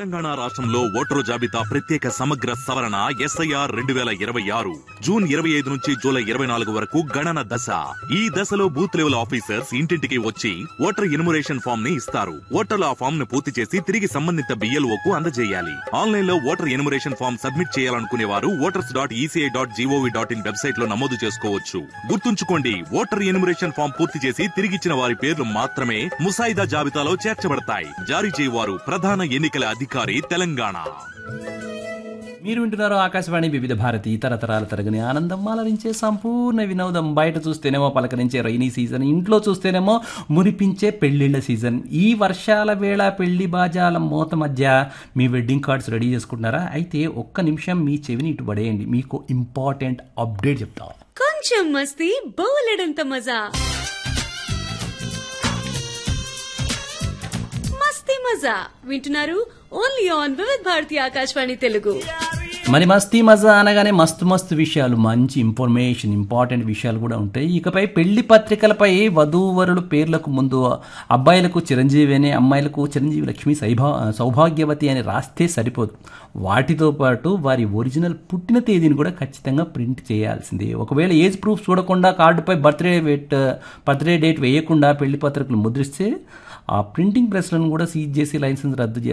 తెలంగాణ రాష్ట్రంలో ఓటరు జాబితా ప్రత్యేక సమగ్ర సవరణ ఎస్ఐఆర్ రెండు వేల ఇరవై ఆరు జూన్ ఇరవై ఐదు నుంచి జూలై ఇరవై నాలుగు వరకు గణన దశ ఈ దశలో బూత్ లెవెల్ ఆఫీసర్స్ ఇంటింటికి వచ్చి ఓటర్ ఇన్మురేషన్ ఫామ్ ని ఇస్తారు ఓటర్లు ఆ ఫామ్ ను పూర్తి చేసి తిరిగి సంబంధిత బిఎల్ఓ కు అందజేయాలి ఆన్లైన్ లో ఓటర్ ఇన్మురేషన్ ఫామ్ సబ్మిట్ చేయాలనుకునే వారు voters dot ECI dot GOV dot in website లో నమోదు చేసుకోవచ్చు గుర్తుంచుకోండి ఓటర్ ఇన్మురేషన్ ఫామ్ పూర్తి చేసి తిరిగిచ్చిన వారి పేర్లు మాత్రమే ముసాయిదా జాబితాలో చేర్చబడతాయి జారీ చేయవారు ప్రధాన ఎన్నికల అధికారి తెలంగాణ మీరు వింటున్నారు ఆకాశవాణి వివిధ భారతి తరతరాల తరగని ఆనందం అలరించే సంపూర్ణ వినోదం బయట చూస్తేనేమో పలకరించే రైనీ సీజన్ ఇంట్లో చూస్తేనేమో మురిపించే పెళ్లిళ్ళ సీజన్ ఈ వర్షాల వేళ పెళ్లి బాజాల మోత మధ్య మీ వెడ్డింగ్ కార్డ్స్ రెడీ చేసుకుంటున్నారా అయితే ఒక్క నిమిషం మీ చెవిని ఇటు పడేయండి మీకు ఇంపార్టెంట్ అప్డేట్ చెప్తా కొంచెం మస్తీ బోలెడంత మజా మస్తీ మజా వింటున్నారు ఓన్లీ ఆన్ వివిధ్ భారతి ఆకాశవాణి తెలుగు మరి మస్తీ మజా అనగానే మస్తు మస్తు విషయాలు మంచి ఇన్ఫర్మేషన్ ఇంపార్టెంట్ విషయాలు కూడా ఉంటాయి ఇకపై పెళ్లి పత్రికలపై వధూవరుల పేర్లకు ముందు అబ్బాయిలకు చిరంజీవి అని అమ్మాయిలకు చిరంజీవి లక్ష్మి సైభా సౌభాగ్యవతి అని రాస్తే సరిపోదు వాటితో పాటు వారి ఒరిజినల్ పుట్టిన తేదీని కూడా ఖచ్చితంగా ప్రింట్ చేయాల్సిందే ఒకవేళ ఏజ్ ప్రూఫ్ చూడకుండా కార్డుపై బర్త్డే డేట్ బర్త్డే డేట్ వేయకుండా పెళ్లి పత్రికలు ముద్రిస్తే ఆ ప్రింటింగ్ ప్రెస్లను కూడా సీజ్ చేసి లైసెన్స్ రద్దు చేస్తారు